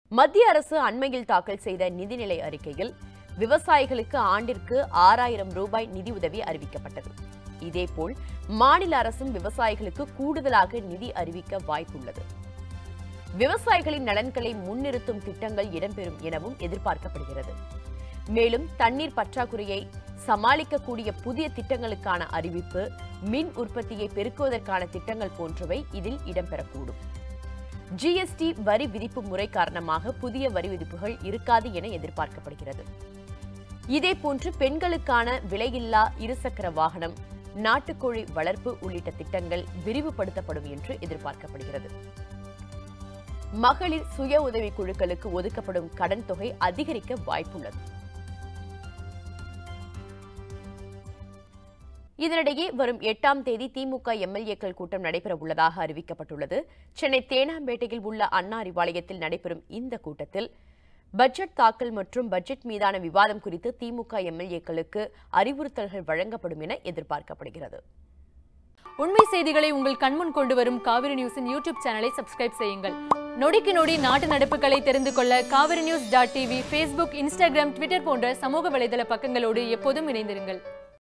மத்திய அரசு அண்மையில் தாக்கல் செய்த நிதிநிலை அறிக்கையில் விவசாயிகளுக்கு ஆண்டிற்கு ஆறாயிரம் ரூபாய் நிதியுதவி அறிவிக்கப்பட்டது இதேபோல் மாநில அரசும் விவசாயிகளுக்கு கூடுதலாக நிதி அறிவிக்க வாய்ப்புள்ளது விவசாயிகளின் நலன்களை முன்னிறுத்தும் திட்டங்கள் இடம்பெறும் எனவும் எதிர்பார்க்கப்படுகிறது மேலும் தண்ணீர் பற்றாக்குறையை சமாளிக்கக்கூடிய புதிய திட்டங்களுக்கான அறிவிப்பு மின் உற்பத்தியை பெருக்குவதற்கான திட்டங்கள் போன்றவை இதில் இடம்பெறக்கூடும் ஜிஎஸ்டி வரி விதிப்பு முறை காரணமாக புதிய வரி விதிப்புகள் இருக்காது என எதிர்பார்க்கப்படுகிறது இதேபோன்று பெண்களுக்கான விலையில்லா இருசக்கர வாகனம் நாட்டுக்கோழி வளர்ப்பு உள்ளிட்ட திட்டங்கள் விரிவுபடுத்தப்படும் என்று எதிர்பார்க்கப்படுகிறது மகளிர் சுய உதவி குழுக்களுக்கு ஒதுக்கப்படும் கடன் தொகை அதிகரிக்க வாய்ப்புள்ளது இதனிடையே வரும் எட்டாம் தேதி திமுக எம்எல்ஏக்கள் கூட்டம் நடைபெற உள்ளதாக அறிவிக்கப்பட்டுள்ளது சென்னை தேனாம்பேட்டையில் உள்ள அண்ணா அறிவாலயத்தில் நடைபெறும் இந்த கூட்டத்தில் பட்ஜெட் தாக்கல் மற்றும் பட்ஜெட் மீதான விவாதம் குறித்து திமுக எம்எல்ஏக்களுக்கு அறிவுறுத்தல்கள் வழங்கப்படும் என எதிர்பார்க்கப்படுகிறது உண்மை செய்திகளை உங்கள் கண்முன் கொண்டு வரும் காவிரி நியூஸின் யூடியூப் சேனலை சப்ஸ்கிரைப் செய்யுங்கள் நொடிக்கு நொடி நாட்டு நடப்புகளை தெரிந்து கொள்ள Kaveri news dot TV Facebook Instagram Twitter போன்ற சமூக வலைதள பக்கங்களோடு எப்போதும் இணைந்திருங்கள்